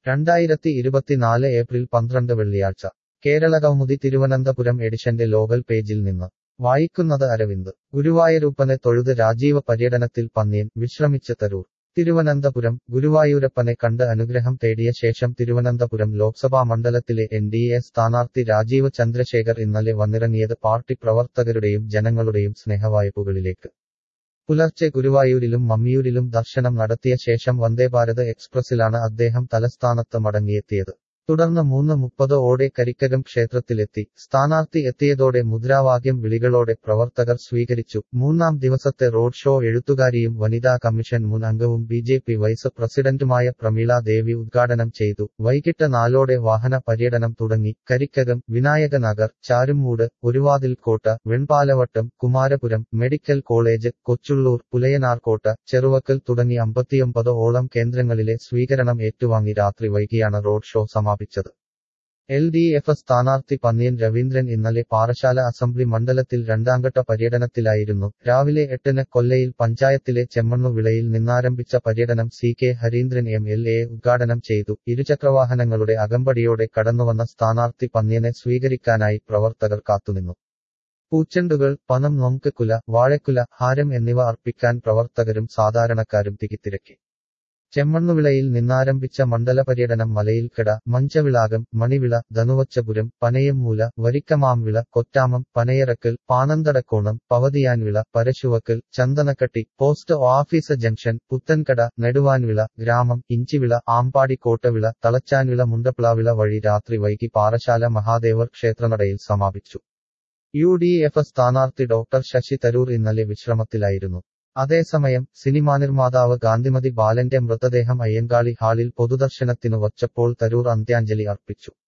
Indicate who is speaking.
Speaker 1: രണ്ടായിരത്തി ഇരുപത്തിനാല് ഏപ്രിൽ പന്ത്രണ്ട് വെള്ളിയാഴ്ച കേരളകൗമുദി തിരുവനന്തപുരം എഡിഷന്റെ ലോകൽ പേജിൽ നിന്ന് വായിക്കുന്നത് അരവിന്ദ് ഗുരുവായൂരപ്പനെ തൊഴുത് രാജീവ പര്യടനത്തിൽ പന്നിയൻ വിശ്രമിച്ച് തരൂർ തിരുവനന്തപുരം ഗുരുവായൂരപ്പനെ കണ്ട് അനുഗ്രഹം തേടിയ ശേഷം തിരുവനന്തപുരം ലോക്സഭാ മണ്ഡലത്തിലെ എൻ ഡി എ സ്ഥാനാർത്ഥി രാജീവ് ചന്ദ്രശേഖർ ഇന്നലെ വന്നിറങ്ങിയത് പാർട്ടി പ്രവർത്തകരുടെയും ജനങ്ങളുടെയും സ്നേഹവായ്പുകളിലേക്ക് പുലർച്ചെ ഗുരുവായൂരിലും മമ്മിയൂരിലും ദർശനം നടത്തിയ ശേഷം വന്ദേഭാരത് എക്സ്പ്രസിലാണ് അദ്ദേഹം തലസ്ഥാനത്ത് മടങ്ങിയെത്തിയത് തുടർന്ന് മൂന്ന് മുപ്പത് ഓടെ കരിക്കകം ക്ഷേത്രത്തിലെത്തി സ്ഥാനാർത്ഥി എത്തിയതോടെ മുദ്രാവാക്യം വിളികളോടെ പ്രവർത്തകർ സ്വീകരിച്ചു മൂന്നാം ദിവസത്തെ റോഡ് ഷോ എഴുത്തുകാരിയും വനിതാ കമ്മീഷൻ മുൻ അംഗവും ബി ജെ പി വൈസ് പ്രസിഡന്റുമായ പ്രമീള ദേവി ഉദ്ഘാടനം ചെയ്തു വൈകിട്ട് നാലോടെ വാഹന പര്യടനം തുടങ്ങി കരിക്കകം വിനായക നഗർ ചാരുമൂട് ഒരുവാതിൽക്കോട്ട വെൺപാലവട്ടം കുമാരപുരം മെഡിക്കൽ കോളേജ് കൊച്ചുള്ളൂർ പുലയനാർകോട്ട ചെറുവക്കൽ തുടങ്ങി അമ്പത്തിയൊമ്പത് ഓളം കേന്ദ്രങ്ങളിലെ സ്വീകരണം ഏറ്റുവാങ്ങി രാത്രി വൈകിയാണ് റോഡ് ഷോ സമാപിച്ചത് സമാപിച്ചത് എൽ ഡി എഫ് സ്ഥാനാർത്ഥി പന്നിയൻ രവീന്ദ്രൻ ഇന്നലെ പാറശാല അസംബ്ലി മണ്ഡലത്തിൽ രണ്ടാംഘട്ട പര്യടനത്തിലായിരുന്നു രാവിലെ എട്ടിന് കൊല്ലയിൽ പഞ്ചായത്തിലെ ചെമ്മണ്ണുവിളയിൽ നിന്നാരംഭിച്ച പര്യടനം C K Hareendran M L A ഉദ്ഘാടനം ചെയ്തു ഇരുചക്രവാഹനങ്ങളുടെ അകമ്പടിയോടെ കടന്നുവന്ന സ്ഥാനാർത്ഥി പന്നിയനെ സ്വീകരിക്കാനായി പ്രവർത്തകർ കാത്തുനിന്നു പൂച്ചെണ്ടുകൾ പണം നൊങ്കുല വാഴക്കുല ഹാരം എന്നിവ അർപ്പിക്കാൻ പ്രവർത്തകരും സാധാരണക്കാരും തികിത്തിരക്കി ചെമ്മണ്ണുവിളയിൽ നിന്നാരംഭിച്ച മണ്ഡല പര്യടനം Malayilkada Manchavilakam Manivila Dhanuvachapuram Panayamoola Varikkamamvila Kottamam Panayarakkal Panamthadakkonam Pavathiyanvila Parasuvakkal Chandanakkatti post office junction Puthenkada Neduvanvila ഗ്രാമം ഇഞ്ചിവിള ആമ്പാടി കോട്ടവിള തളച്ചാൻവിള മുണ്ടപ്ലാവിള വഴി രാത്രി വൈകി പാറശാല മഹാദേവർ ക്ഷേത്രനടയിൽ സമാപിച്ചു യു ഡി എഫ് സ്ഥാനാർത്ഥി ഡോക്ടർ ശശി തരൂർ ഇന്നലെ വിശ്രമത്തിലായിരുന്നു അതേസമയം സിനിമാ നിർമ്മാതാവ് ഗാന്ധിമതി ബാലന്റെ മൃതദേഹം അയ്യങ്കാളി ഹാളിൽ പൊതുദർശനത്തിനു വച്ചപ്പോൾ തരൂർ അന്ത്യാഞ്ജലി അർപ്പിച്ചു